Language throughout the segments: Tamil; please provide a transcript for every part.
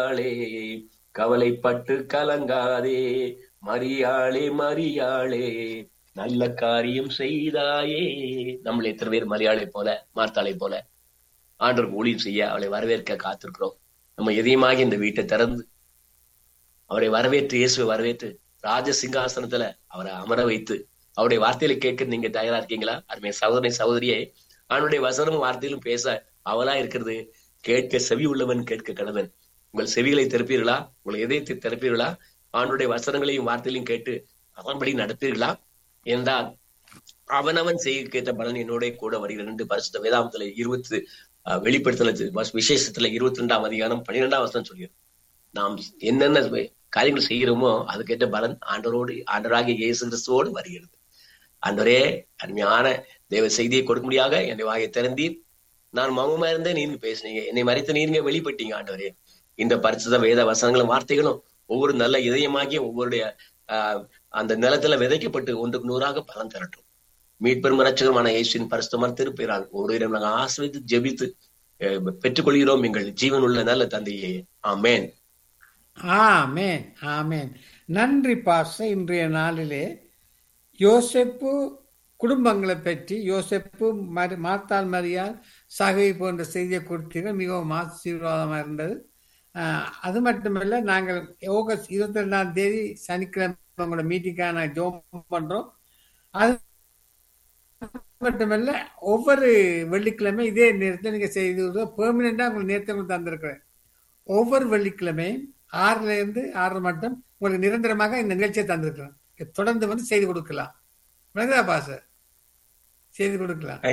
மரியாளே கவலைப்பட்டு கலங்காதே மரியாளே மரியாளே நல்ல காரியம் செய்தாயே நம்மள எத்தனை பேர் மரியாளை போல மார்த்தாளை போல ஆண்டவருக்கு ஊழியம் செய்ய அவளை வரவேற்க காத்திருக்கிறோம் நம்ம எதையுமாக இந்த வீட்டை திறந்து அவரை வரவேற்று இயேசுவை வரவேற்று ராஜ சிங்காசனத்துல அவரை அமர வைத்து அவருடைய வார்த்தையில கேட்க நீங்க தயாரா இருக்கீங்களா அருமைய சகோதரி சகோதரியே அவனுடைய வசனமும் வார்த்தையிலும் பேச அவளா இருக்கிறது கேட்க செவி உள்ளவன் கேட்க கடவன் உங்கள் செவிகளை திறப்பீர்களா உங்கள் இதயத்தை திறப்பீர்களா ஆண்டுடைய வசனங்களையும் வார்த்தையிலையும் கேட்டு அதன்படி நடப்பீர்களா என்றால் அவனவன் செய்ய கேட்ட பலன் என்னோட கூட வருகிறது என்று பரிசுத்த வேதாந்தத்துல இருபத்தி வெளிப்படுத்தல விசேஷத்துல இருபத்தி ரெண்டாம் அதிகாரம் பன்னிரெண்டாம் வசனம் சொல்கிறது நாம் என்னென்ன காரியங்கள் செய்கிறோமோ அதுக்கேற்ற பலன் ஆண்டவரோடு ஆண்டராகிய இயேசு கிறிஸ்துவோடு வருகிறது ஆண்டவரே அருமையான தேவ செய்தியை கொடுக்க முடியாத என்னை வாயை திறந்தீர் நான் மௌனமா இருந்தேன் நீங்க பேசுனீங்க என்னை மறைத்து நீங்க வெளிப்பட்டீங்க ஆண்டவரே இந்த பரிசுத வேத வசனங்களும் வார்த்தைகளும் ஒவ்வொரு நல்ல இதயமாகி ஒவ்வொருடைய ஆஹ் அந்த நிலத்துல விதைக்கப்பட்டு ஒன்றுக்கு நூறாக பலன் தரட்டும் மீட்பெரும் ரட்சகரமான இயேசுவின் பரிசுத்தமான திருப்பெயரால் ஒரு நாங்கள் ஆசிரியத்து ஜெபித்து பெற்றுக்கொள்கிறோம் எங்கள் ஜீவன் உள்ள நல்ல தந்தையே ஆமேன் ஆமேன் ஆமேன் நன்றி பாச இன்றைய நாளிலே யோசெப்பு குடும்பங்களை பற்றி யோசெப்பு மரி மாத்தாள் மரியால் சகை போன்ற செய்தியை கொடுத்தீர்கள் மிகவும் ஆசீர்வாதமாக இருந்தது அது மட்டுமல்ல நாங்கள் ஆகஸ்ட் இருபத்தி ரெண்டாம் தேதி சனிக்கிழமை உங்களோட மீட்டிங்கான ஜோம் பண்றோம் அது மட்டுமல்ல ஒவ்வொரு வெள்ளிக்கிழமை இதே நேரத்தில் நீங்க செய்து பெர்மனண்டா உங்களுக்கு நேரத்தை தந்திருக்கிறேன் ஒவ்வொரு வெள்ளிக்கிழமையும் ஆறுல இருந்து ஆறு மட்டும் உங்களுக்கு நிரந்தரமாக இந்த நிகழ்ச்சியை தந்திருக்கிறேன் தொடர்ந்து வந்து செய்து கொடுக்கலாம் விளங்குதா பாச செய்து கொடுக்கலாம்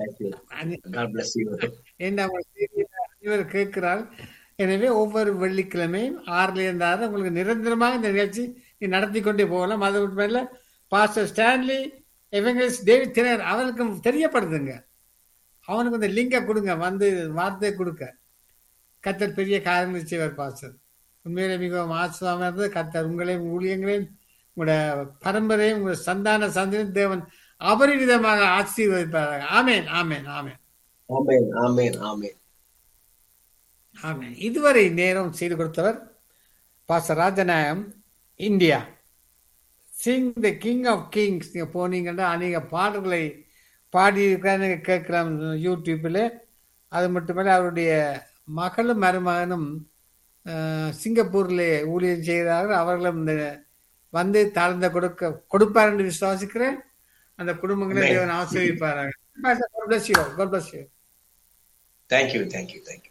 இவர் கேட்கிறார் எனவே ஒவ்வொரு வெள்ளிக்கிழமையும் ஆறுல இருந்து ஆறு உங்களுக்கு நிரந்தரமாக இந்த நிகழ்ச்சி நீ நடத்தி கொண்டே போகலாம் அது மேல பாஸ்டர் ஸ்டான்லி எவங்கல்ஸ் டேவிட் தினர் அவனுக்கு தெரியப்படுத்துங்க அவனுக்கு இந்த லிங்கை கொடுங்க வந்து வார்த்தையை கொடுக்க கத்தர் பெரிய காரியங்கள் செய்வார் பாஸ்டர் உண்மையிலே மிகவும் ஆசிரமாக இருந்தது கத்தர் உங்களையும் ஊழியங்களையும் உங்களோட பரம்பரையும் உங்களோட சந்தான சந்தனையும் தேவன் அபரிவிதமாக ஆசீர்வதிப்பார்கள் ஆமேன் ஆமேன் ஆமேன் ஆமேன் ஆமேன் ஆமேன் ஆமேன் இதுவரை நேரம் செய்து கொடுத்தவர் பாச Rajanayagam India sing the king of kings நீங்கள் போனீங்கன்னா அநேக பாடல்களை பாடியிருக்கான்னு கேட்கலாம் யூடியூப்பில் அது மட்டுமல்ல அவருடைய மகளும் மருமகனும் சிங்கப்பூரில் ஊழியம் செய்கிறார்கள் அவர்களும் இந்த வந்து தாழ்ந்த கொடுக்க கொடுப்பார் என்று விசுவாசிக்கிறேன் அந்த குடும்பங்களை தேவன் ஆசிரியப்பார்கள் தேங்க்யூ தேங்க்யூ தேங்க்யூ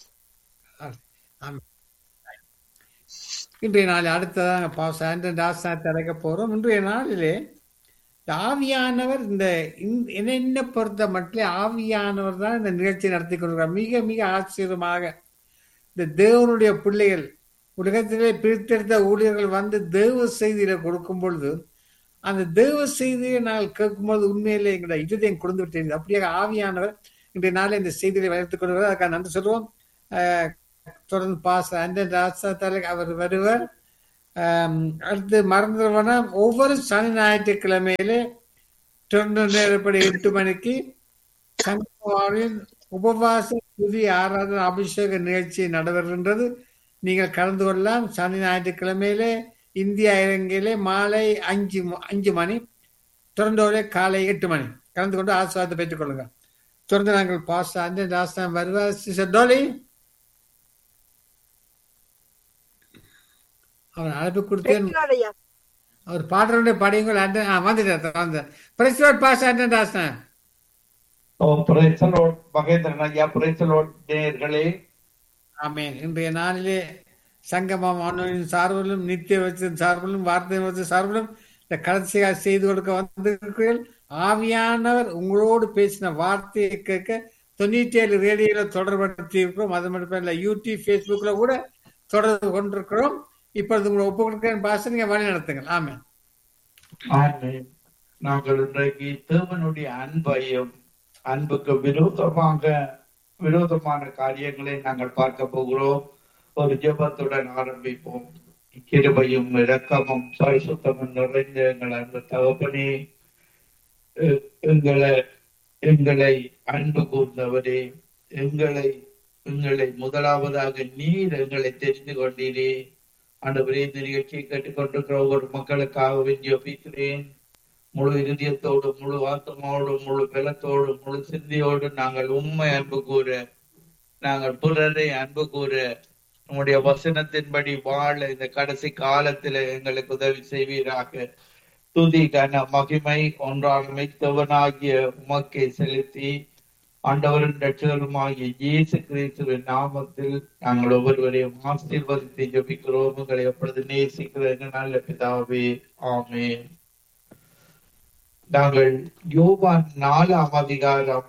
இன்றைய நாள் அடுத்ததாக பாஸ் ஆண்டன் ராசாத்தை அழைக்க போறோம் இன்றைய நாளிலே ஆவியானவர் இந்த என்ன பொறுத்த மட்டும் ஆவியானவர் தான் இந்த நிகழ்ச்சி நடத்தி கொண்டிருக்கிறார் மிக மிக ஆச்சரியமாக இந்த தேவனுடைய பிள்ளைகள் உலகத்திலே பிரித்தெடுத்த ஊழியர்கள் வந்து தேவ செய்தியில கொடுக்கும் பொழுது அந்த தேவ செய்தியை நாங்கள் கேட்கும்போது உண்மையிலே எங்களுடைய இதயம் கொடுத்து விட்டது அப்படியாக ஆவியானவர் இன்றைய நாளில் இந்த செய்தியை வளர்த்துக் கொள்வார் அதுக்காக நன்றி சொல்லுவோம் தொடர்ந்து பாச அண்டன் ராசா தலை அவர் வருவர் அடுத்து மறந்துடுவோம்னா ஒவ்வொரு சனி ஞாயிற்றுக்கிழமையிலே தொண்ணூறு நேரப்படி எட்டு மணிக்கு சங்கமாவின் உபவாச புதிய ஆராதனை அபிஷேக நிகழ்ச்சி நடைபெறுகின்றது நீங்கள் கலந்து கொள்ளலாம் சனி ஞாயிற்றுக்கிழமையிலே இந்தியா இலங்கையிலே மாலை அஞ்சு அஞ்சு மணி தொடர்ந்தோட காலை எட்டு மணி கலந்து கொண்டு ஆசிர்வாதத்தை பெற்றுக் கொள்ளுங்கள் தொடர்ந்து நாங்கள் பாஸ் அஞ்சு ராசனம் வருவார் சிஸ்டர் டோலி அவர் அழைப்பு கொடுத்தேன் அவர் பாடுறவருடைய படியுங்கள் வந்துட்டார் வந்து பிரசிவட் பாஸ் அண்டன் ராசன் மகேந்திரன் ஐயா பிரைசலோட் நேயர்களே ஆமேன் இன்றைய நாளிலே சங்கமம் ஆண்டவரின் சார்பிலும் நித்திய வச்சின் சார்பிலும் வார்த்தை வச்ச சார்பிலும் இந்த கடைசியாக செய்து கொடுக்க வந்திருக்கிறீர்கள் ஆவியானவர் உங்களோடு பேசின வார்த்தையை கேட்க தொண்ணூற்றி ஏழு ரேடியோல தொடர்படுத்தி இருக்கிறோம் அது மட்டும் இல்ல யூடியூப் ஃபேஸ்புக்ல கூட தொடர்பு கொண்டிருக்கிறோம் இப்பொழுது உங்களை ஒப்பு கொடுக்கிறேன் பாச நீங்க வழி நடத்துங்கள் ஆமே நாங்கள் இன்றைக்கு தேவனுடைய அன்பையும் அன்புக்கு விரோதமாக விரோதமான காரியங்களை நாங்கள் பார்க்க போகிறோம் ஒரு ஜெபத்துடன் ஆரம்பிப்போம் கிருபையும் இரக்கமும் சுத்தமும் நிறைந்த எங்கள் அன்பு தகப்பனே எங்களை எங்களை அன்பு கூர்ந்தவரே எங்களை எங்களை முதலாவதாக நீர் எங்களை தெரிந்து கொண்டீரே ஆண்டவரே இந்த நிகழ்ச்சியை கேட்டுக்கொண்டிருக்கிற ஒவ்வொரு மக்களுக்காக ஜெபிக்கிறேன் முழு இருதயத்தோடும் முழு ஆத்மாவோடும் முழு பலத்தோடும் முழு சிந்தியோடும் நாங்கள் உண்மை அன்பு கூற நாங்கள் பிறரை அன்பு கூற உம்முடைய வசனத்தின்படி வாழ இந்த கடைசி காலத்துல எங்களுக்கு உதவி செய்வீராக துதி கன மகிமை ஒன்றாக மித்தவனாகிய உமக்கை செலுத்தி ஆண்டவரின் ரட்சகருமாகிய இயேசு கிறிஸ்துவின் நாமத்தில் நாங்கள் ஒவ்வொருவரையும் ஆசீர்வதித்து ஜெபிக்கிறோம் உங்களை எப்பொழுது நேசிக்கிற எங்கள் நல்ல பிதாவே ஆமென் நாங்கள் யோவான் நாலாம் அதிகாரம்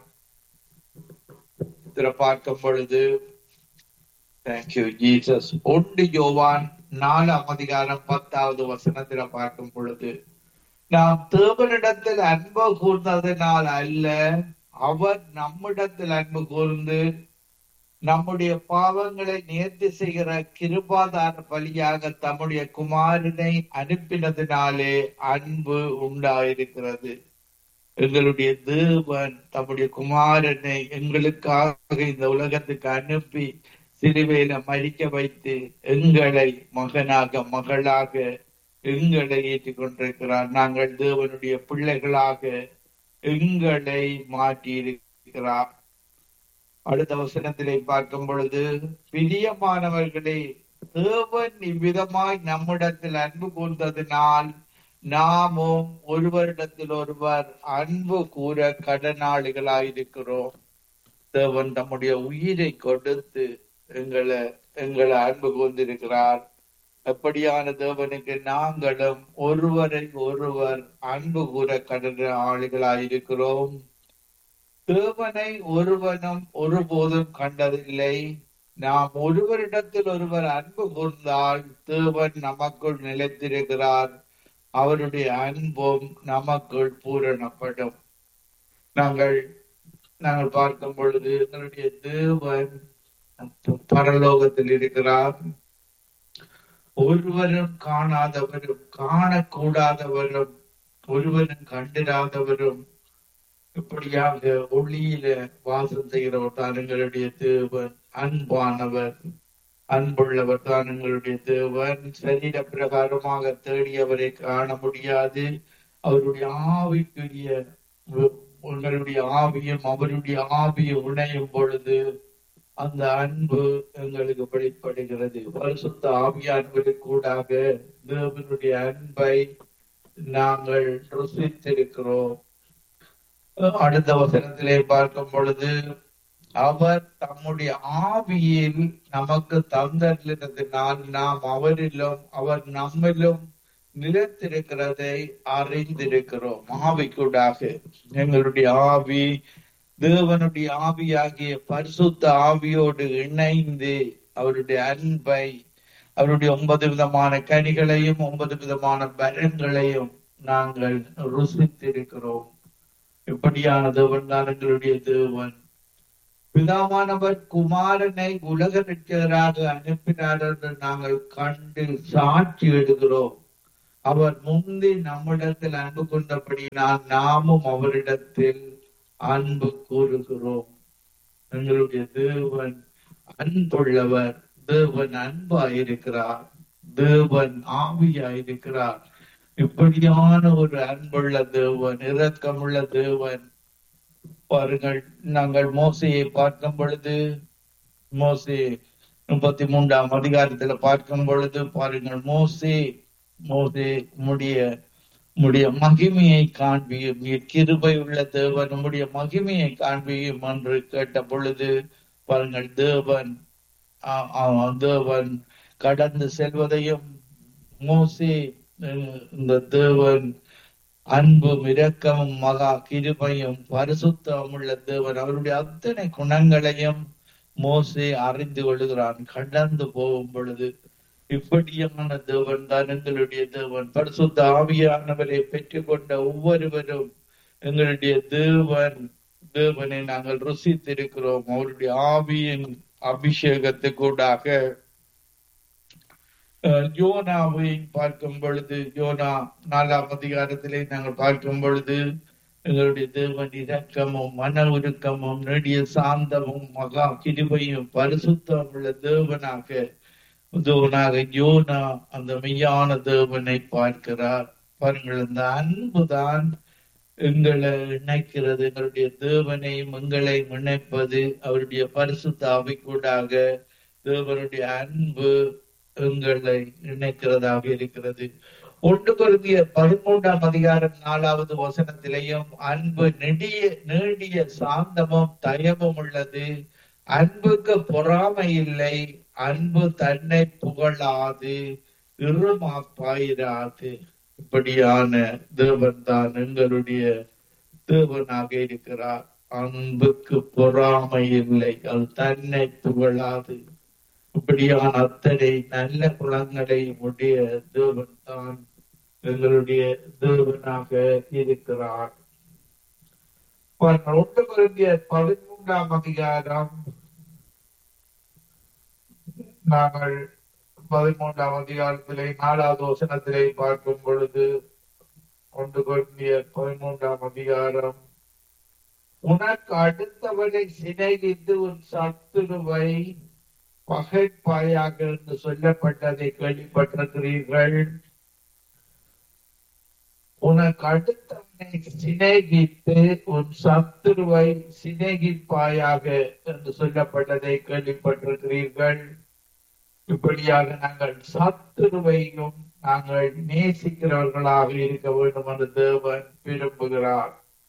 இதுல பார்க்கும் பொழுது தேங்க்யூ ஜீசஸ் ஒன்று யோவான் நாலாம் அதிகாரம் பத்தாவது வசனத்துல பார்க்கும் பொழுது நாம் தேவனிடத்தில் அன்பு கூர்ந்ததினால் அல்ல அவர் நம்மிடத்தில் அன்பு கூர்ந்து நம்முடைய பாவங்களை நேர்த்தி செய்கிற கிருபாதார பலியாக தம்முடைய குமாரனை அனுப்பினதினாலே அன்பு உண்டாயிருக்கிறது எங்களுடைய தேவன் தம்முடைய குமாரனை எங்களுக்காக இந்த உலகத்துக்கு அனுப்பி சிலுவையில மறிக்க வைத்து எங்களை மகனாக மகளாக எங்களை ஏற்றுக் கொண்டிருக்கிறார் நாங்கள் தேவனுடைய பிள்ளைகளாக எங்களை மாற்றி இருக்கிறார் அடுத்த வசனத்திலே பார்க்கும் பொழுது பிரியமானவர்களே தேவன் இவ்விதமாய் நம்மிடத்தில் அன்பு கூர்ந்ததினால் நாமும் ஒருவரிடத்தில் ஒருவர் அன்பு கூற கடனாளிகளாயிருக்கிறோம் தேவன் தம்முடைய உயிரை கொடுத்து எங்களை எங்களை அன்பு கூர்ந்திருக்கிறார் அப்படியான தேவனுக்கு நாங்களும் ஒருவரை ஒருவர் அன்பு கூற கடனாளிகளாயிருக்கிறோம் தேவனை ஒருவனும் ஒருபோதும் கண்டதில்லை நாம் ஒருவரிடத்தில் ஒருவர் அன்பு கூர்ந்தால் தேவன் நமக்குள் நிலைத்திருக்கிறார் அவருடைய அன்பும் நமக்குள் பூரணப்படும் நாங்கள் நாங்கள் பார்க்கும் பொழுது எங்களுடைய தேவன் பரலோகத்தில் இருக்கிறார் ஒருவரும் காணாதவரும் காணக்கூடாதவரும் ஒருவரும் கண்டிராதவரும் இப்படியாக ஒளியில வாசம் செய்கிறவர் தான் எங்களுடைய தேவன் அன்பானவர் அன்புள்ளவர் தான் எங்களுடைய தேவன் சரீர பிரகாரமாக தேடியவரை காண முடியாது அவருடைய ஆவிக்குரிய உங்களுடைய ஆவியும் அவருடைய ஆவியும் இணையும் பொழுது அந்த அன்பு எங்களுக்கு வெளிப்படுகிறது பரிசுத்த ஆவியான்களுக்கு கூடாக தேவனுடைய அன்பை நாங்கள் ருசித்திருக்கிறோம் அடுத்த வசனத்திலே பார்க்கும் பொழுது அவர் தம்முடைய ஆவியில் நமக்கு தந்ததினால் நாம் அவரிலும் அவர் நம்மிலும் நிலைத்திருக்கிறதை அறிந்திருக்கிறோம் ஆவிக்கூடாக எங்களுடைய ஆவி தேவனுடைய ஆவியாகிய பரிசுத்த ஆவியோடு இணைந்து அவருடைய அன்பை அவருடைய ஒன்பது விதமான கனிகளையும் ஒன்பது விதமான பலன்களையும் நாங்கள் ருசித்திருக்கிறோம் இப்படியான தேவன் தான் எங்களுடைய தேவன் பிதாவானவர் குமாரனை உலக ரட்சகராக அனுப்பினார் என்று நாங்கள் கண்டு சாட்சி எடுக்கிறோம் அவர் முந்தி நம்மிடத்தில் அன்பு கொண்டபடியினால் நாமும் அவரிடத்தில் அன்பு கூறுகிறோம் எங்களுடைய தேவன் அன்புள்ளவர் தேவன் அன்பாயிருக்கிறார் தேவன் ஆவியாயிருக்கிறார் இப்படியான ஒரு அன்புள்ள தேவன் இரக்கமுள்ள தேவன் பாருங்கள் நாங்கள் மோசையை பார்க்கும் பொழுது மோசே முப்பத்தி மூன்றாம் அதிகாரத்துல பார்க்கும் பொழுது பாருங்கள் மோசே மோசே உம்முடைய உம்முடைய மகிமையை காண்பியும் நீர் கிருபை உள்ள தேவன் உம்முடைய மகிமையை காண்பியும் என்று கேட்ட பொழுது பாருங்கள் தேவன் தேவன் கடந்து செல்வதையும் மோசே இந்த தேவன் அன்பும் இரக்கமும் மகா கிருபையும் பரிசுத்தமும் உள்ள தேவன் அவருடைய அத்தனை குணங்களையும் மோசே அறிந்து கொள்கிறான் கடந்து போகும் பொழுது இப்படியான தேவன் தான் எங்களுடைய தேவன் பரிசுத்த ஆவியானவரை பெற்றுக்கொண்ட ஒவ்வொருவரும் எங்களுடைய தேவன் தேவனை நாங்கள் ருசித்திருக்கிறோம் அவருடைய ஆவியின் அபிஷேகத்துக்கூடாக யோனாவை பார்க்கும் பொழுது யோனா நாலாம் அதிகாரத்திலே நாங்கள் பார்க்கும் பொழுது எங்களுடைய தேவன் இரக்கமும் மன உருக்கமும் நெடிய சாந்தமும் மகா கிருபையும் பரிசுத்தம் உள்ள தேவனாக தேவனாக யோனா அந்த மெய்யான தேவனை பார்க்கிறார் பாருங்கள் அந்த அன்புதான் எங்களை இணைக்கிறது எங்களுடைய தேவனையும் எங்களை இணைப்பது அவருடைய பரிசுத்த அவைக்கூடாக தேவனுடைய அன்பு எங்களை இணைக்கிறதாக இருக்கிறது ஒன்று குருந்திய பதிமூன்றாம் அதிகாரம் நாலாவது வசனத்திலேயும் அன்பு நெடிய நீடிய சாந்தமும் தயவும் உள்ளது அன்புக்கு பொறாமை இல்லை அன்பு தன்னை புகழாது இருமாப்பாயிராது இப்படியான தேவன் தான் எங்களுடைய தேவனாக இருக்கிறார் அன்புக்கு பொறாமை இல்லை அது தன்னை புகழாது இப்படியான அத்தனை நல்ல குணங்களை உடைய தேவன் தான் எங்களுடைய தேவனாக இருக்கிறார் பாருங்கள், ஒன்று குருந்திய பதிமூன்றாம் அதிகாரம் நாங்கள் பதிமூன்றாம் அதிகாரத்திலே நாலாவது வசனத்திலே பார்க்கும் பொழுது ஒன்று குருந்திய பதிமூன்றாம் அதிகாரம் உனக்கு அடுத்தவனை சிநேகித்து உன் சத்துருவை பகைப்பாயாக என்று சொல்லப்பட்டதை கேள்விப்பட்டிருக்கிறீர்கள் உனக்கு அடுத்தவனை சிநேகித்து உன் சத்துருவை சிநேகிப்பாயாக என்று சொல்லப்பட்டதை கேள்விப்பட்டிருக்கிறீர்கள் இப்படியாக நாங்கள் சத்துருவையும் நாங்கள் நேசிக்கிறவர்களாக இருக்க வேண்டும் என்று தேவன் விரும்புகிறார்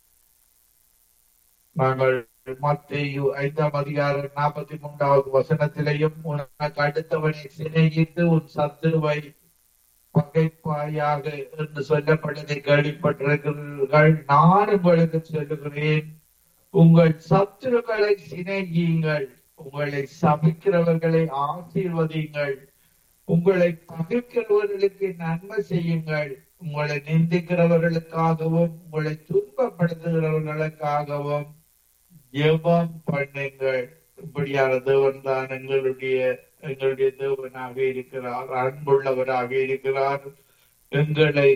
நாங்கள் மத்தேயு ஐந்தாம் அதிகாரம் நாற்பத்தி மூன்றாவது வசனத்திலேயும் உனக்கு அடுத்தவனை சிநேகித்து உன் சத்துருவை பகைப்பாயாக என்று சொல்லப்பட்டதை கேள்விப்பட்டிருக்கிறீர்கள் நான் உங்களுக்கு சொல்லுகிறேன் உங்கள் சத்துருக்களை சிநேகியுங்கள் உங்களை சபிக்கிறவர்களை ஆசீர்வதியுங்கள் உங்களை பகைக்கிறவர்களுக்கு நன்மை செய்யுங்கள் உங்களை நிந்திக்கிறவர்களுக்காகவும் உங்களை துன்பப்படுத்துகிறவர்களுக்காகவும் ஜெபம் பண்ணுங்கள் இப்படியான தேவன் தான் எங்களுடைய எங்களுடைய தேவனாக இருக்கிறார் அன்புள்ளவராக இருக்கிறார் எங்களை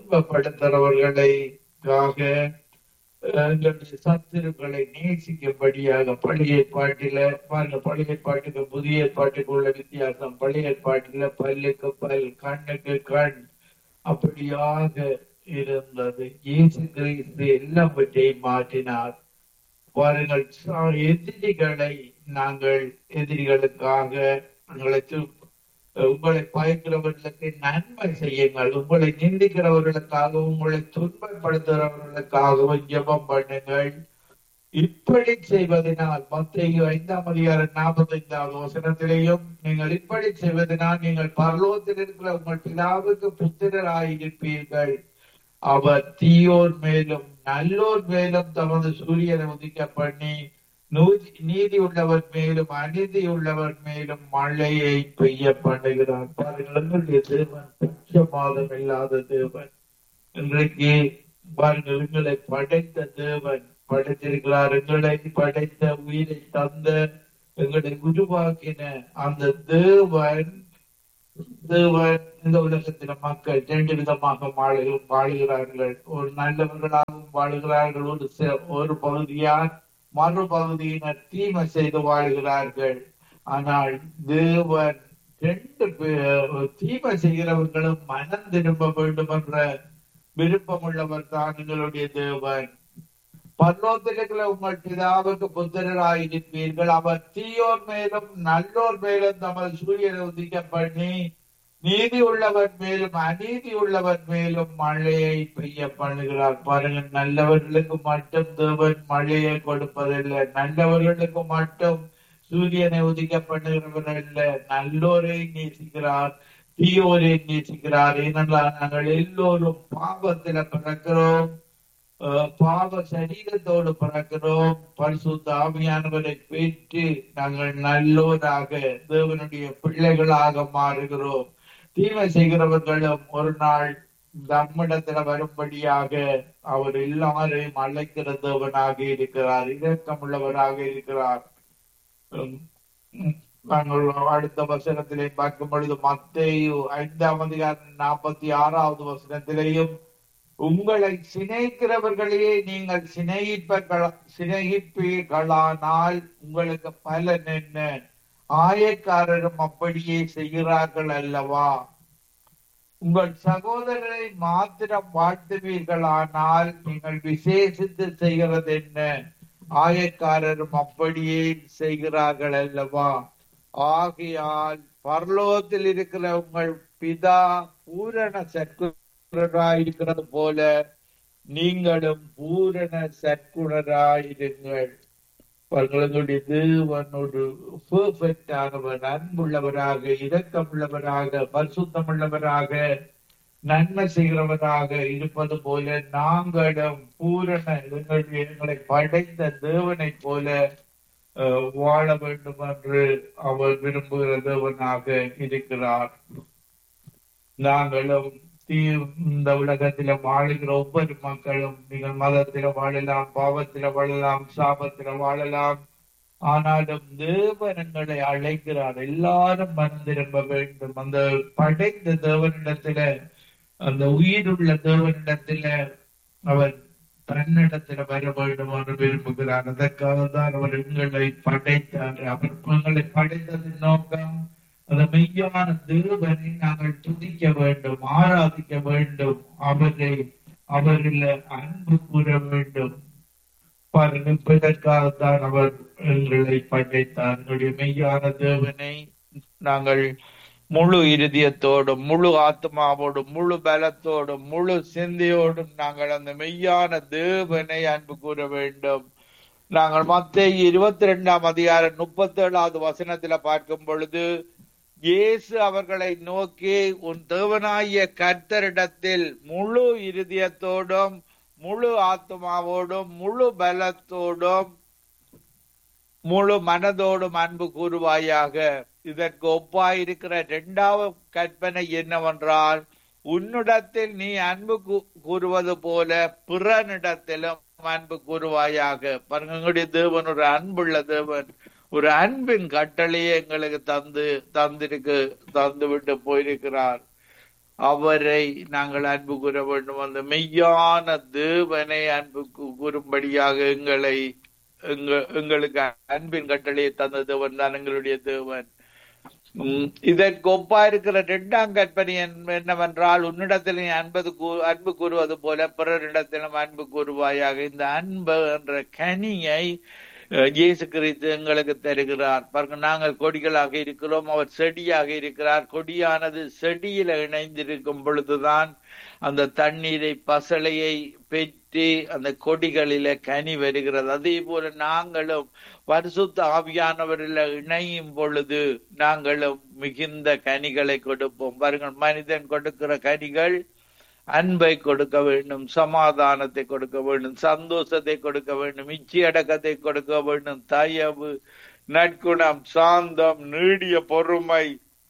துன்பப்படுத்துறவர்களுக்காக எங்களுடைய சத்துருக்களை நேசிக்கும்படியாக பழைய ஏற்பாட்டில பாருங்க பழைய ஏற்பாட்டுக்கு புதிய ஏற்பாட்டுக்கு உள்ள வித்தியாசம் பழைய ஏற்பாட்டில பல்லுக்கு பல் கண்ணுக்கு கண் அப்படியாக இருந்தது இயேசு கிறிஸ்து எல்லாவற்றையும் மாற்றினார் பாருங்கள் சா- எதிரிகளை நாங்கள் எதிரிகளுக்காக உங்களை து- உங்களை பயக்கிறவர்களுக்கு நன்மை செய்யுங்கள் உங்களை நிந்திக்கிறவர்களுக்காகவும் உங்களை துன்பப்படுத்துகிறவர்களுக்காகவும் ஜெபம் பண்ணுங்கள் இப்படி செய்வதனால் மத்திய ஐந்தாம் அதிகாரம் நாற்பத்தி ஐந்தாவது வசனத்திலேயும் நீங்கள் இப்படி செய்வதனால் நீங்கள் பரலோகத்தில் இருக்கிற உங்கள் பிதாவுக்கு புத்திரராயிருப்பீர்கள் அவர் தீயோர் மேலும் நல்லோர் மேலும் தமது சூரியனை உதிக்க பண்ணி நூதி- நீதி உள்ளவர் மேலும் அநீதி உள்ளவர் மேலும் மழையை பெய்ய பண்ணுகிறார் பாருங்கள் எங்களுடைய தேவன் பட்சபாதம் இல்லாத தேவன் இன்றைக்கு பாருங்கள் எங்களை படைத்த தேவன் படைத்திருக்கிறார் எங்களை படைத்த உயிரை தந்த எங்களை உருவாக்கின அந்த தேவன் தேவன் இந்த உலகத்தில மக்கள் ரெண்டு விதமாக வாழு வாழுகிறார்கள் ஒரு நல்லவர்களாகவும் வாழுகிறார்கள் ஒரு ச- ஒரு பகுதியார் மறுபகுதியினர் தீமை செய்து வாழுகிறார்கள் ஆனால் தேவன் ரெண்டு பே- தீமை செய்கிறவர்களும் மனம் திரும்ப வேண்டும் என்ற விருப்பமுள்ளவர் தான் எங்களுடைய தேவன் பரலோகத்திலுள்ள உங்கள் பிதாவுக்கு புத்திரராயிருப்பீர்கள் அவர் தீயோர் மேலும் நல்லோர் மேலும் தமது சூரியனை உதிக்க பண்ணி நீதி உள்ளவர் மேலும் அநீதி உள்ளவர் மேலும் மழையை பெய்ய பண்ணுகிறார் பாருங்க நல்லவர்களுக்கு மட்டும் தேவன் மழையை கொடுப்பதில்லை நல்லவர்களுக்கு மட்டும் சூரியனை உதிக்க பண்ணுகிறவர் அல்ல நல்லோரை நேசிக்கிறார் தீயோரை நேசிக்கிறார் ஏனென்றால் நாங்கள் எல்லோரும் பாவத்தில பிறக்கிறோம் அஹ் பாவ சரீரத்தோடு பிறக்கிறோம் பரிசுத்த ஆவியானவரை பெற்று நாங்கள் நல்லோராக தேவனுடைய பிள்ளைகளாக மாறுகிறோம் தீமை செய்கிறவர்களும் ஒரு நாள் நம்மிடத்துல வரும்படியாக அவர் எல்லாரையும் அழைக்கிற தேவனாக இருக்கிறார் இரக்கமுள்ளவராக இருக்கிறார் உம், உம், நாங்கள் அடுத்த வசனத்திலே பார்க்கும் பொழுது மத்தேயு ஐந்தாம் அதிகாரம் நாற்பத்தி ஆறாவது வசனத்திலேயும் உங்களை சிநேகிக்கிறவர்களையே நீங்கள் சிநேகிப்பீர்களா சிநேகிப்பீர்களானால் உங்களுக்கு பலன் என்ன ஆயக்காரரும் அப்படியே செய்கிறார்கள் அல்லவா உங்கள் சகோதரரை மாத்திரம் வாழ்த்துவீர்களானால் நீங்கள் விசேஷித்து செய்கிறது என்ன ஆயக்காரரும் அப்படியே செய்கிறார்கள் அல்லவா ஆகையால் பரலோகத்தில் இருக்கிற உங்கள் பிதா பூரண சற்குணராயிருக்கிறது போல நீங்களும் பூரண சற்குணராயிருங்கள் அவர்களுடைய தேவன் ஒரு பெர்ஃபெக்ட் ஆனவர் அன்புள்ளவராக இரக்கமுள்ளவராக பரிசுத்தமுள்ளவராக நன்மை செய்கிறவராக இருப்பது போல நாங்களும் பூரண எங்களுடைய எங்களை படைத்த தேவனைப் போல அஹ், வாழ வேண்டும் என்று அவர் விரும்புகிற தேவனாக இருக்கிறார் நாங்களும் தீ இந்த உலகத்தில வாழுகிற ஒவ்வொரு மக்களும் நீங்கள் மதத்தில வாழலாம் பாவத்தில வாழலாம் சாபத்தில வாழலாம் ஆனாலும் தேவன் எங்களை அழைக்கிறார் எல்லாரும் மனம் திரும்ப வேண்டும் அந்த படைத்த தேவனிடத்தில அந்த உயிருள்ள தேவனிடத்தில அவர் தன்னிடத்துல வர வேண்டும் என்று விரும்புகிறார் அதற்காக தான் அவர் எங்களை படைத்தார் அவர் எங்களை படைத்ததின் நோக்கம் அந்த மெய்யான தேவனை நாங்கள் துதிக்க வேண்டும் ஆராதிக்க வேண்டும் அவரை அவரில் அன்பு கூற வேண்டும் பாருங்கள் இதற்காகத்தான் அவர் எங்களை படைத்தார் எங்களுடைய மெய்யான தேவனை நாங்கள் முழு இருதயத்தோடும் முழு ஆத்மாவோடும் முழு பலத்தோடும் முழு சிந்தையோடும் நாங்கள் அந்த மெய்யான தேவனை அன்பு கூற வேண்டும் நாங்கள் மத்திய இருபத்தி ரெண்டாம் அதிகாரம் முப்பத்தி ஏழாவது வசனத்துல பார்க்கும் பொழுது இயேசு அவர்களை நோக்கி உன் தேவனாகிய கர்த்தரிடத்தில் முழு இருதயத்தோடும் முழு ஆத்மாவோடும் முழு பலத்தோடும் முழு மனதோடும் அன்பு கூறுவாயாக இதற்கு ஒப்பாயிருக்கிற இரண்டாவது கற்பனை என்னவென்றால் உன்னிடத்தில் நீ அன்பு கூ- கூறுவது போல பிறனிடத்திலும் அன்பு கூறுவாயாக பாருங்க எங்களுடைய தேவன் ஒரு அன்புள்ள தேவன் ஒரு அன்பின் கட்டளையை எங்களுக்கு தந்து தந்திருக்கு தந்து விட்டு போயிருக்கிறார் அவரை நாங்கள் அன்பு கூற வேண்டும் அந்த மெய்யான தேவனை அன்பு கூ- கூறும்படியாக எங்களை எங்க- எங்களுக்கு அன்பின் கட்டளையை தந்த தேவன் தான் எங்களுடைய தேவன் உம், இதற்கு ஒப்பா இருக்கிற இரண்டாம் கற்பனை என்ன- என்னவென்றால் உன்னிடத்தில் நீ அன்பது கூ- அன்பு கூறுவது போல பிறரிடத்திலும் அன்பு கூறுவாயாக இந்த அன்பு என்ற கனியை அஹ், இயேசு கிறிஸ்து எங்களுக்கு தருகிறார் பாருங்க நாங்கள் கொடிகளாக இருக்கிறோம் அவர் செடியாக இருக்கிறார் கொடியானது செடியில இணைந்திருக்கும் பொழுதுதான் அந்த தண்ணீரை பசளையை பெற்று அந்த கொடிகளில கனி வருகிறது அதே போல நாங்களும் பரிசுத்த ஆவியானவரில் இணையும் பொழுது நாங்களும் மிகுந்த கனிகளை கொடுப்போம் பாருங்கள் மனிதன் கொடுக்கிற கனிகள் அன்பை கொடுக்க வேண்டும் சமாதானத்தை கொடுக்க வேண்டும் சந்தோஷத்தை கொடுக்க வேண்டும் இச்சி அடக்கத்தை கொடுக்க வேண்டும் தயவு நற்குணம் சாந்தம் நீடிய பொறுமை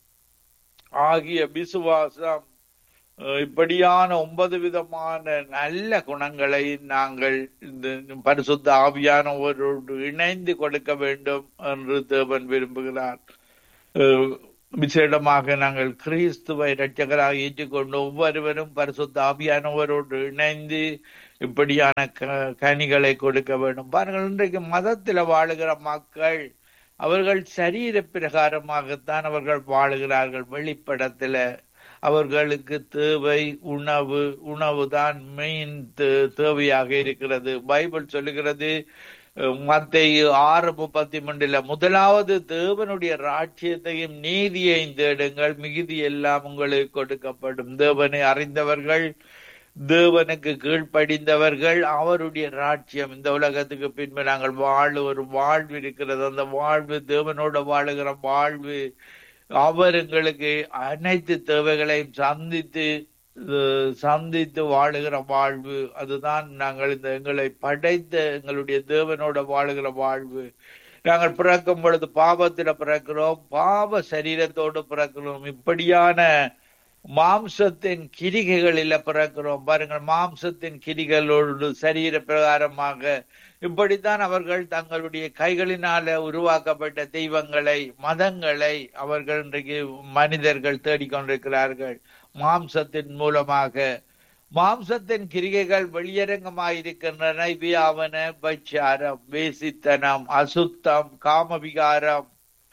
ஆகிய விசுவாசம் அஹ் இப்படியான ஒன்பது விதமான நல்ல குணங்களை நாங்கள் இந்த பரிசுத்த ஆவியானவரோடு இணைந்து கொடுக்க வேண்டும் என்று தேவன் விரும்புகிறார் அஹ் விசேடமாக நாங்கள் கிறிஸ்துவை இரட்சகராக ஏற்றுக்கொண்டு ஒவ்வொருவரும் பரிசுத்த ஆவியானவரோடு இணைந்து இப்படியான க- கனிகளை கொடுக்க வேண்டும் பாருங்கள் இன்றைக்கு மதத்தில் வாழுகிற மக்கள் அவர்கள் சரீர பிரகாரமாகத்தான் அவர்கள் வாழுகிறார்கள் வெளிப்படத்துல அவர்களுக்கு தேவை உணவு உணவு தான் மெயின் தேவையாக இருக்கிறது பைபிள் சொல்லுகிறது மத்திய ஆறு முப்பத்தி மூன்றுல முதலாவது தேவனுடைய ராட்சியத்தையும் நீதியையும் தேடுங்கள் மிகுதி எல்லாம் உங்களுக்கு கொடுக்கப்படும் தேவனை அறிந்தவர்கள் தேவனுக்கு கீழ்ப்படிந்தவர்கள் அவருடைய ராட்சியம் இந்த உலகத்துக்கு பின்பு நாங்கள் வாழ ஒரு வாழ்வு இருக்கிறது அந்த வாழ்வு தேவனோட வாழுகிற வாழ்வு அவர் எங்களுக்கு அனைத்து தேவைகளையும் சந்தித்து அஹ், சந்தித்து வாழுகிற வாழ்வு அதுதான் நாங்கள் இந்த எங்களை படைத்த எங்களுடைய தேவனோட வாழுகிற வாழ்வு நாங்கள் பிறக்கும் பொழுது பாவத்துல பிறக்கிறோம் பாவ சரீரத்தோடு பிறக்கிறோம் இப்படியான மாம்சத்தின் கிரிகைகளில பிறக்கிறோம் பாருங்கள் மாம்சத்தின் கிரிகளோடு சரீர பிரகாரமாக இப்படித்தான் அவர்கள் தங்களுடைய கைகளினால உருவாக்கப்பட்ட தெய்வங்களை மதங்களை அவர்கள் இன்றைக்கு மனிதர்கள் தேடிக்கொண்டிருக்கிறார்கள் மாம்சத்தின் மூலமாக மாம்சத்தின் கிரிகைகள் வெளியரங்கமாயிருக்கின்றன இவையாவன பச்சாரம் வேசித்தனம் அசுத்தம் காமவிகாரம்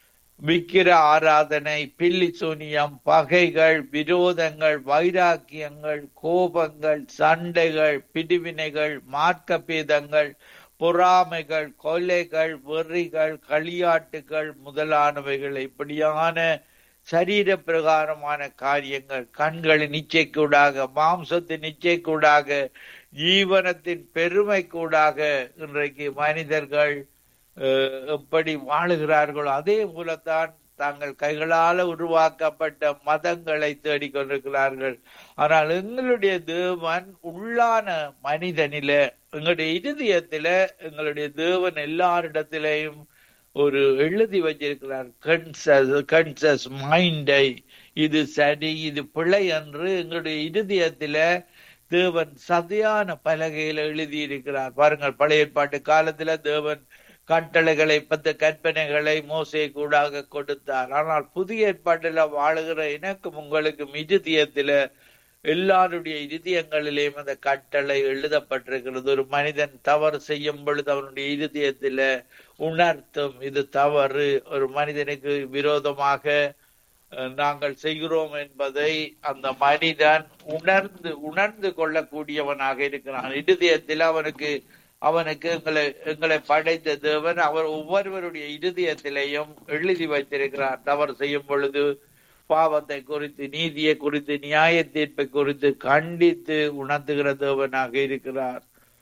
விக்கிர ஆராதனை பில்லி சூனியம் பகைகள் விரோதங்கள் வைராக்கியங்கள் கோபங்கள் சண்டைகள் பிடிவினைகள் மார்க்க பேதங்கள் பொறாமைகள் கொலைகள் வெறிகள் களியாட்டுகள் முதலானவைகள் இப்படியான சரீர பிரகாரமான காரியங்கள் கண்களின் இச்சைக்கூடாக மாம்சத்தின் இச்சைக்கூடாக ஜீவனத்தின் பெருமை கூடாக இன்றைக்கு மனிதர்கள் அஹ், எப்படி வாழுகிறார்களோ அதே போலத்தான் தாங்கள் கைகளால உருவாக்கப்பட்ட மதங்களை தேடிக்கொண்டிருக்கிறார்கள் ஆனால் எங்களுடைய தேவன் உள்ளான மனிதனில எங்களுடைய இருதயத்தில எங்களுடைய தேவன் எல்லாரிடத்திலையும் ஒரு எழுதி வச்சிருக்கிறார் கன்சஸ் கன்சஸ் மைண்டை இது சரி இது பிழை என்று எங்களுடைய இருதயத்தில தேவன் சதையான பலகையில எழுதி இருக்கிறார் பாருங்கள் பழைய ஏற்பாட்டு காலத்துல தேவன் கட்டளைகளை பத்து கற்பனைகளை மோசை கூடாக கொடுத்தார் ஆனால் புதிய ஏற்பாட்டில வாழுகிற எனக்கும் உங்களுக்கும் இருதயத்தில எல்லாருடைய இருதயங்களிலேயும் அந்த கட்டளை எழுதப்பட்டிருக்கிறது ஒரு மனிதன் தவறு செய்யும் பொழுது அவனுடைய இருதயத்தில உணர்த்தும் இது தவறு ஒரு மனிதனுக்கு விரோதமாக அஹ், நாங்கள் செய்கிறோம் என்பதை அந்த மனிதன் உணர்ந்து உணர்ந்து கொள்ளக்கூடியவனாக இருக்கிறான் இருதயத்தில் அவனுக்கு அவனுக்கு எங்களை எங்களை படைத்த தேவன் அவர் ஒவ்வொருவருடைய இருதயத்திலேயும் எழுதி வைத்திருக்கிறார் தவறு செய்யும் பொழுது பாவத்தை குறித்து நீதியை குறித்து நியாய தீர்ப்பை குறித்து கண்டித்து உணர்த்துகிற தேவனாக இருக்கிறார்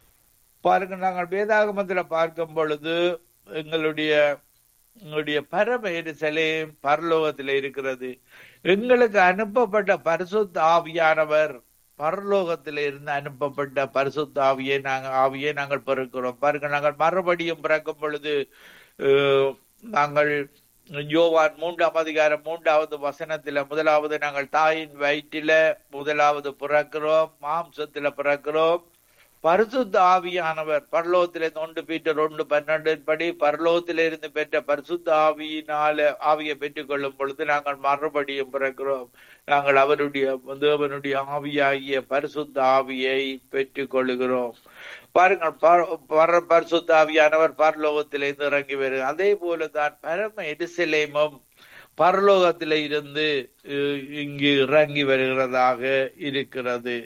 பாருங்க நாங்கள் வேதாகமத்துல பார்க்கும் பொழுது எங்களுடைய எங்களுடைய பரம எரிசலேம் பரலோகத்தில் இருக்கிறது எங்களுக்கு அனுப்பப்பட்ட பரிசுத்த ஆவியானவர் பரலோகத்தில இருந்து அனுப்பப்பட்ட பரிசுத்த ஆவியை நாங்கள் ஆவியை நாங்கள் பிறக்கிறோம் பாருங்க நாங்கள் மறுபடியும் பிறக்கும் பொழுது அஹ், நாங்கள் யோவான் மூன்றாம் அதிகாரம் மூன்றாவது வசனத்தில முதலாவது நாங்கள் தாயின் வயிற்றில முதலாவது பிறக்கிறோம் மாம்சத்தில பிறக்கிறோம் பரிசுத்த ஆவியானவர் பரலோகத்திலே ஒன்று பீட்டர் ஒன்று பன்னெண்டு படி பரலோகத்திலே இருந்து பெற்ற பரிசுத்த ஆவியினால ஆவியை பெற்றுக் கொள்ளும் பொழுது நாங்கள் மறுபடியும் பிறக்கிறோம் நாங்கள் அவருடைய தேவனுடைய ஆவியாகிய பரிசுத்த ஆவியை பெற்றுக் கொள்ளுகிறோம் பாருங்கள் பர- பர- பரிசுத்த ஆவியானவர் பரலோகத்திலிருந்து இறங்கி வருகிறார் அதே போலதான் பரம எரிசலேமும் பரலோகத்தில இருந்து அஹ், இங்கு இறங்கி வருகிறதாக இருக்கிறது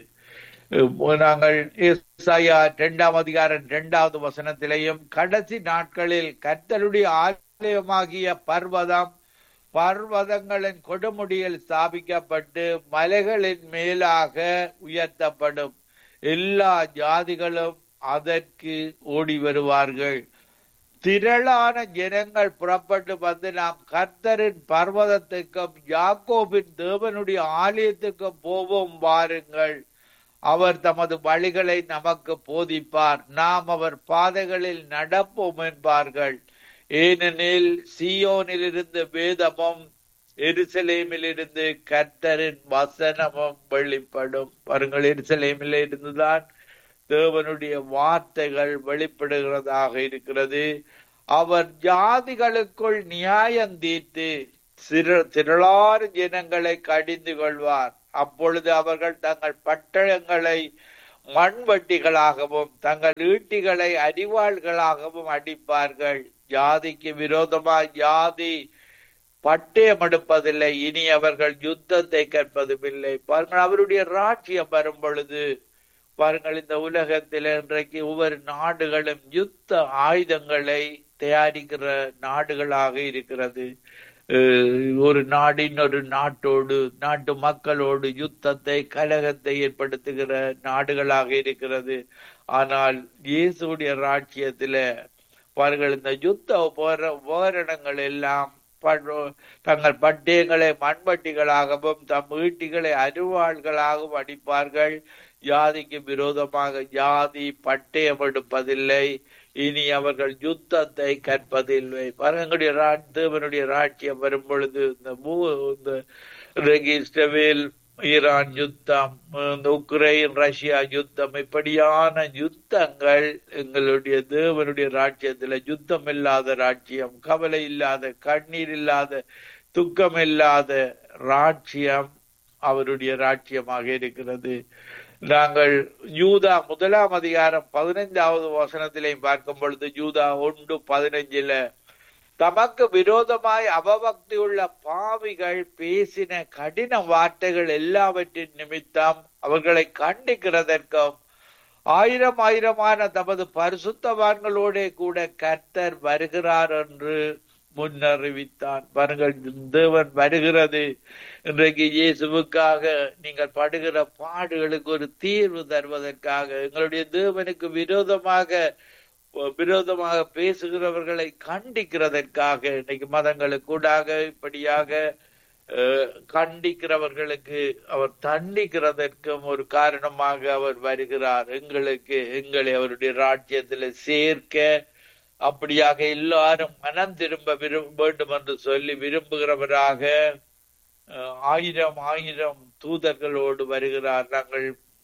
அஹ், நாங்கள் ஏசாயா இரண்டாம் அதிகாரம் இரண்டாவது வசனத்திலேயும் கடைசி நாட்களில் கர்த்தருடைய ஆலயமாகிய பர்வதம் பர்வதங்களின் கொடுமுடியில் ஸ்தாபிக்கப்பட்டு மலைகளின் மேலாக உயர்த்தப்படும் எல்லா ஜாதிகளும் அதற்கு ஓடி வருவார்கள் திரளான ஜனங்கள் புறப்பட்டு வந்து நாம் கர்த்தரின் பர்வதத்துக்கும் யாக்கோபின் தேவனுடைய ஆலயத்துக்கும் போவோம் வாருங்கள் அவர் தமது வழிகளை நமக்கு போதிப்பார் நாம் அவர் பாதைகளில் நடப்போம் என்பார்கள் ஏனெனில் சீயோனிலிருந்து வேதமும் எருசலேமிலிருந்து கர்த்தரின் வசனமும் வெளிப்படும் பாருங்கள் எருசலேமில் இருந்துதான் தேவனுடைய வார்த்தைகள் வெளிப்படுகிறதாக இருக்கிறது அவர் ஜாதிகளுக்குள் நியாயம் தீர்த்து சிறு திரளாறு ஜனங்களை கடிந்து கொள்வார் அப்பொழுது அவர்கள் தங்கள் பட்டணங்களை மண்வட்டிகளாகவும் தங்கள் ஈட்டிகளை அரிவாள்களாகவும் அடிப்பார்கள் ஜாதிக்கு விரோதமாய் ஜாதி பட்டயம் எடுப்பதில்லை இனி அவர்கள் யுத்தத்தை கற்பதுமில்லை பாருங்கள் அவருடைய ராஜ்யம் வரும் பொழுது பாருங்கள் இந்த உலகத்தில் இன்றைக்கு ஒவ்வொரு நாடுகளும் யுத்த ஆயுதங்களை தயாரிக்கிற நாடுகளாக இருக்கிறது அஹ் ஒரு நாடு இன்னொரு நாட்டோடு நாட்டு மக்களோடு யுத்தத்தை கலகத்தை ஏற்படுத்துகிற நாடுகளாக இருக்கிறது ஆனால் இயேசுடைய ராஜ்யத்தில பாருங்கள் இந்த யுத்த உபர உபகரணங்கள் எல்லாம் ப- தங்கள் பட்டயங்களை மண்வட்டிகளாகவும் தம் ஈட்டிகளை அருவாள்களாகவும் அடிப்பார்கள் ஜாதிக்கு விரோதமாக ஜாதி பட்டயம் எடுப்பதில்லை இனி அவர்கள் யுத்தத்தை கற்பதில்லை பாருங்களுடைய தேவனுடைய ராஜ்யம் வரும் பொழுது இந்த பூ இந்த இன்றைக்கு இஸ்ரவேல் ஈரான் யுத்தம் இந்த உக்ரைன் ரஷ்யா யுத்தம் இப்படியான யுத்தங்கள் எங்களுடைய தேவனுடைய ராஜ்யத்துல யுத்தம் இல்லாத ராஜ்யம் கவலை இல்லாத கண்ணீர் இல்லாத துக்கம் இல்லாத ராஜ்யம் அவருடைய ராஜ்யமாக இருக்கிறது நாங்கள் யூதா முதலாம் அதிகாரம் பதினைந்தாவது வசனத்திலே பார்க்கும் பொழுது யூதா ஒன்று பதினைஞ்சில தமக்கு விரோதமாய் அவபக்தி உள்ள பாவிகள் பேசின கடின வார்த்தைகள் எல்லாவற்றின் நிமித்தம் அவர்களை கண்டிக்கிறதற்கும் ஆயிரம் ஆயிரமான தமது பரிசுத்தவான்களோட கூட கர்த்தர் வருகிறார் என்று முன்னறிவித்தான் பாருங்கள் தேவன் வருகிறது இன்றைக்கு இயேசுவுக்காக நீங்கள் படுகிற பாடுகளுக்கு ஒரு தீர்வு தருவதற்காக எங்களுடைய தேவனுக்கு விரோதமாக விரோதமாக பேசுகிறவர்களை கண்டிக்கிறதற்காக இன்னைக்கு மதங்களுக்கூடாக இப்படியாக அஹ், கண்டிக்கிறவர்களுக்கு அவர் தண்டிக்கிறதற்கும் ஒரு காரணமாக அவர் வருகிறார் எங்களுக்கு எங்களை அவருடைய ராஜ்யத்தில் சேர்க்க அப்படியாக எல்லாரும் மனம் திரும்ப விரும்ப வேண்டும் என்று சொல்லி விரும்புகிறவராக அஹ், ஆயிரம் ஆயிரம் தூதர்களோடு வருகிறார் நாங்கள்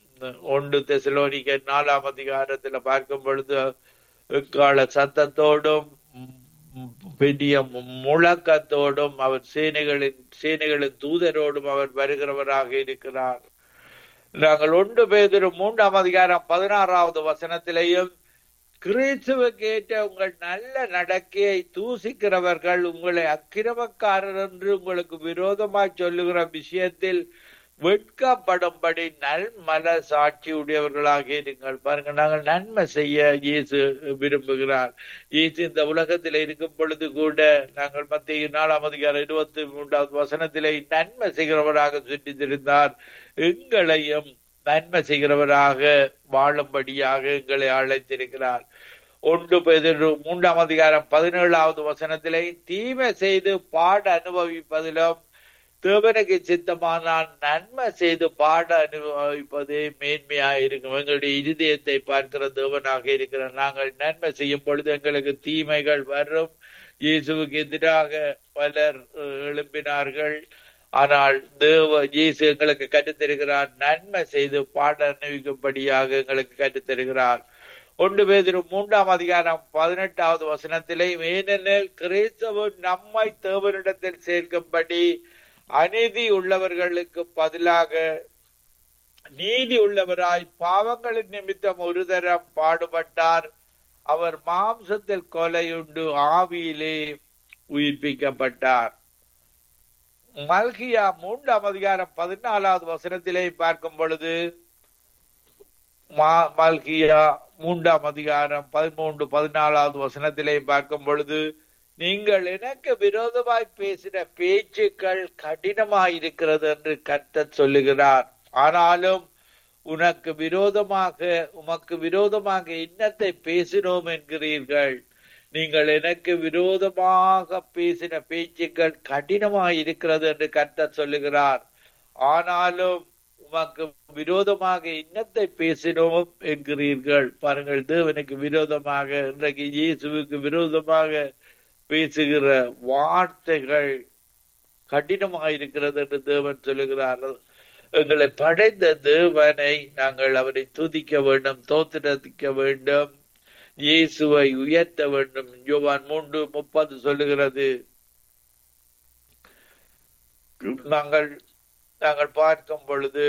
ஒன்று தெசலோனிக்க நாலாம் அதிகாரத்துல பார்க்கும் பொழுது எக்கால சத்தத்தோடும் ம், பெரிய முழக்கத்தோடும் அவர் சேனைகளின் சேனைகளின் தூதரோடும் அவர் வருகிறவராக இருக்கிறார் நாங்கள் ஒன்று பேதிரு மூன்றாம் அதிகாரம் பதினாறாவது வசனத்திலேயும் கிறிஸ்துவுக்கு ஏற்ற உங்கள் நல்ல நடக்கையை தூசிக்கிறவர்கள் உங்களை அக்கிரமக்காரர் என்று உங்களுக்கு விரோதமாய் சொல்லுகிற விஷயத்தில் வெட்கப்படும்படி நல்மல சாட்சி உடையவர்களாக இருங்கள் பாருங்க நாங்கள் நன்மை செய்ய இயேசு விரும்புகிறார் இயேசு இந்த உலகத்தில் இருக்கும் பொழுது கூட நாங்கள் மத்திய நாலாம் அதிகாரம் இருபத்தி மூன்றாவது வசனத்திலே நன்மை செய்கிறவராக சுற்றி திரிந்தார் எங்களையும் நன்மை செய்கிறவராக வாழும்படியாக எங்களை அழைத்திருக்கிறார் ஒன்று பெதிரு மூன்றாம் அதிகாரம் பதினேழாவது வசனத்திலே தீமை செய்து பாட அனுபவிப்பதிலும் தேவனுக்கு சித்தமானால் நன்மை செய்து பாட அனுபவிப்பதே மேன்மையாக இருக்கும் எங்களுடைய இருதயத்தை பார்க்கிற தேவனாக இருக்கிற நாங்கள் நன்மை செய்யும் பொழுது எங்களுக்கு தீமைகள் வரும் இயேசுவுக்கு எதிராக பலர் அஹ், எழும்பினார்கள் ஆனால் தேவ இயேசு எங்களுக்கு கற்றுத்தருகிறார் நன்மை செய்து பாட அனுபவிக்கும்படியாக எங்களுக்கு கற்றுத்தருகிறார் ஒன்று பேதிரு மூன்றாம் அதிகாரம் பதினெட்டாவது வசனத்திலே ஏனெனில் கிறிஸ்தவன் நம்மை தேவனிடத்தில் சேர்க்கும்படி அநீதி உள்ளவர்களுக்கு பதிலாக நீதி உள்ளவராய் பாவங்களின் நிமித்தம் ஒரு தரம் பாடுபட்டார் அவர் மாம்சத்தில் கொலையுண்டு ஆவியிலே உயிர்ப்பிக்கப்பட்டார் மல்கியா மூன்றாம் அதிகாரம் பதினாலாவது வசனத்திலே பார்க்கும் பொழுது மா- மல்கியா மூன்றாம் அதிகாரம் பதிமூன்று பதினாலாவது வசனத்திலே பார்க்கும் பொழுது நீங்கள் எனக்கு விரோதமாய் பேசின பேச்சுக்கள் கடினமாயிருக்கிறது என்று கர்த்தர் சொல்லுகிறார் ஆனாலும் உனக்கு விரோதமாக உமக்கு விரோதமாக இன்னத்தை பேசினோம் என்கிறீர்கள் நீங்கள் எனக்கு விரோதமாக பேசின பேச்சுக்கள் கடினமாய் இருக்கிறது என்று கர்த்தர் சொல்லுகிறார் ஆனாலும் உமக்கு விரோதமாக இன்னத்தை பேசினோம் என்கிறீர்கள் பாருங்கள் தேவனுக்கு விரோதமாக இன்றைக்கு இயேசுவுக்கு விரோதமாக பேசுகிற வார்த்தைகள் கடினமாயிருக்கிறது என்று தேவன் சொல்லுகிறார் எங்களை படைத்த தேவனை நாங்கள் அவரை துதிக்க வேண்டும் தோத்திரத்திக்க வேண்டும் இயேசுவை உயர்த்த வேண்டும் யோவான் மூன்று முப்பது சொல்லுகிறது நாங்கள் நாங்கள் பார்க்கும் பொழுது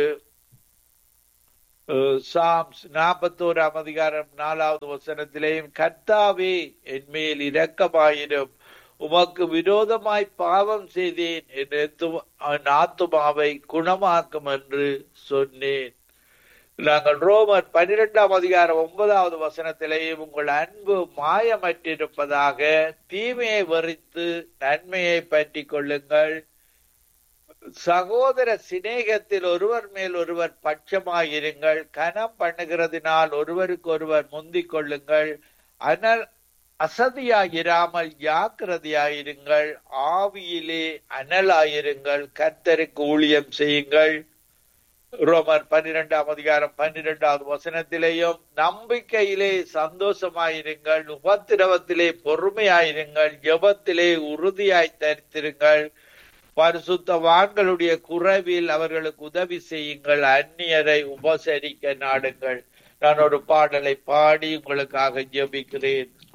அஹ், சாம்ஸ் நாற்பத்தோராம் அதிகாரம் நாலாவது வசனத்திலேயும் கர்த்தாவே என் மேல் இரக்கமாயிரும் உமக்கு விரோதமாய் பாவம் செய்தேன் என் எத்து- என் ஆத்துமாவை குணமாக்கும் என்று சொன்னேன் நாங்கள் ரோமர் பன்னிரெண்டாம் அதிகாரம் ஒன்பதாவது வசனத்திலேயும் உங்கள் அன்பு மாயமற்றிருப்பதாக தீமையை வெறித்து நன்மையை பற்றி கொள்ளுங்கள் சகோதர சிநேகத்தில் ஒருவர் மேல் ஒருவர் பட்சமாயிருங்கள் கனம் பண்ணுகிறதினால் ஒருவருக்கு ஒருவர் முந்திக் கொள்ளுங்கள் அனல் அசதியாயிராமல் ஜாக்கிரதையாயிருங்கள் ஆவியிலே அனலாயிருங்கள் கர்த்தருக்கு ஊழியம் செய்யுங்கள் ரோமர் பன்னிரெண்டாம் அதிகாரம் பன்னிரெண்டாவது வசனத்திலேயும் நம்பிக்கையிலே சந்தோஷமாயிருங்கள் உபத்திரவத்திலே பொறுமையாயிருங்கள் ஜெபத்திலே உறுதியாய் தரித்திருங்கள் பரிசுத்தவான்களுடைய குறைவில் அவர்களுக்கு உதவி செய்யுங்கள் அந்நியரை உபசரிக்க நாடுங்கள் நான் ஒரு பாடலை பாடி உங்களுக்காக ஜெபிக்கிறேன்